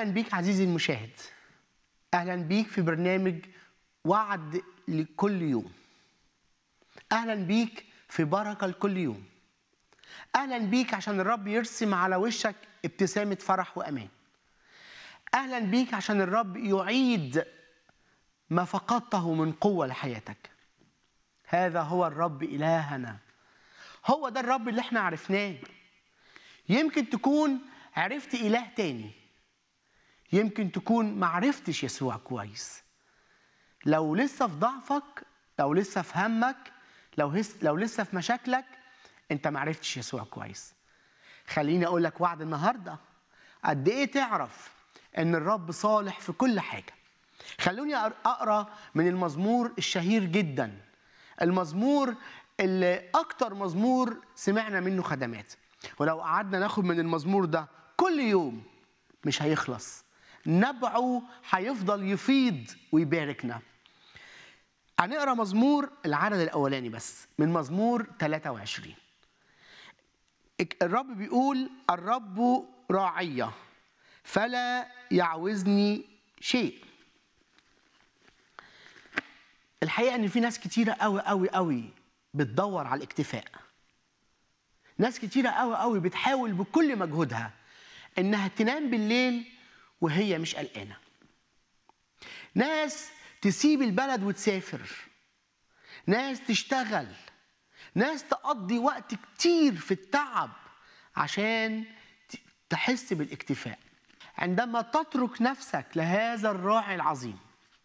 اهلا بيك عزيزي المشاهد اهلا بيك في برنامج وعد لكل يوم اهلا بيك في بركه لكل يوم اهلا بيك عشان الرب يرسم على وشك ابتسامه فرح وامان اهلا بيك عشان الرب يعيد ما فقدته من قوه لحياتك هذا هو الرب الهنا هو ده الرب اللي احنا عرفناه يمكن تكون عرفت اله تاني يمكن تكون ما عرفتش يسوع كويس لو لسه في ضعفك لو لسه في همك لو هس لو لسه في مشاكلك انت ما عرفتش يسوع كويس خليني اقول لك وعد النهارده قد ايه تعرف ان الرب صالح في كل حاجه خلوني اقرا من المزمور الشهير جدا المزمور اللي اكتر مزمور سمعنا منه خدمات ولو قعدنا ناخد من المزمور ده كل يوم مش هيخلص نبعه هيفضل يفيض ويباركنا هنقرا مزمور العدد الاولاني بس من مزمور 23 الرب بيقول الرب راعية فلا يعوزني شيء الحقيقة ان في ناس كتيرة قوي قوي قوي بتدور على الاكتفاء ناس كتيرة قوي قوي بتحاول بكل مجهودها انها تنام بالليل وهي مش قلقانة ناس تسيب البلد وتسافر ناس تشتغل ناس تقضي وقت كتير في التعب عشان تحس بالاكتفاء عندما تترك نفسك لهذا الراعي العظيم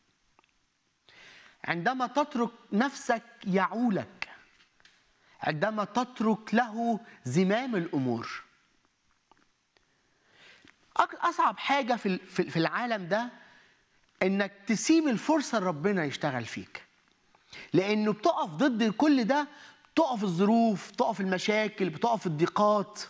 عندما تترك نفسك يعولك عندما تترك له زمام الامور اصعب حاجه في في العالم ده انك تسيب الفرصه لربنا يشتغل فيك لانه بتقف ضد كل ده تقف الظروف تقف المشاكل بتقف الضيقات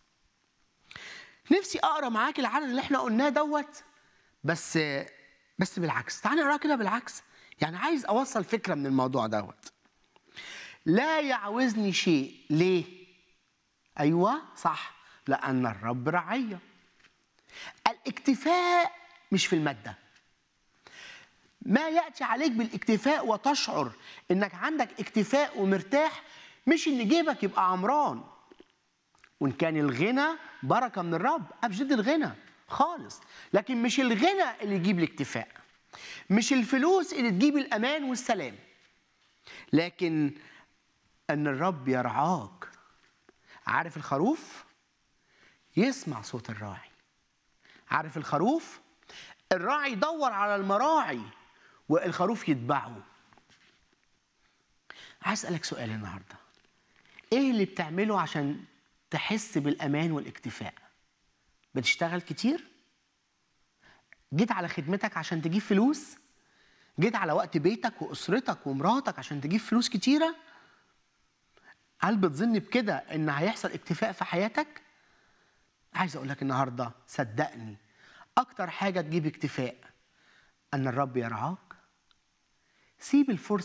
نفسي اقرا معاك العدد اللي احنا قلناه دوت بس بس بالعكس تعالى نقرا كده بالعكس يعني عايز اوصل فكره من الموضوع دوت لا يعوزني شيء ليه ايوه صح لان الرب رعيه الاكتفاء مش في الماده ما ياتي عليك بالاكتفاء وتشعر انك عندك اكتفاء ومرتاح مش ان جيبك يبقى عمران وان كان الغنى بركه من الرب ابجد الغنى خالص لكن مش الغنى اللي يجيب الاكتفاء مش الفلوس اللي تجيب الامان والسلام لكن ان الرب يرعاك عارف الخروف يسمع صوت الراعي عارف الخروف الراعي يدور على المراعي والخروف يتبعه عايز اسالك سؤال النهارده ايه اللي بتعمله عشان تحس بالامان والاكتفاء بتشتغل كتير جيت على خدمتك عشان تجيب فلوس جيت على وقت بيتك واسرتك ومراتك عشان تجيب فلوس كتيره هل بتظن بكده ان هيحصل اكتفاء في حياتك عايز اقول لك النهارده صدقني اكتر حاجه تجيب اكتفاء ان الرب يرعاك سيب الفرصه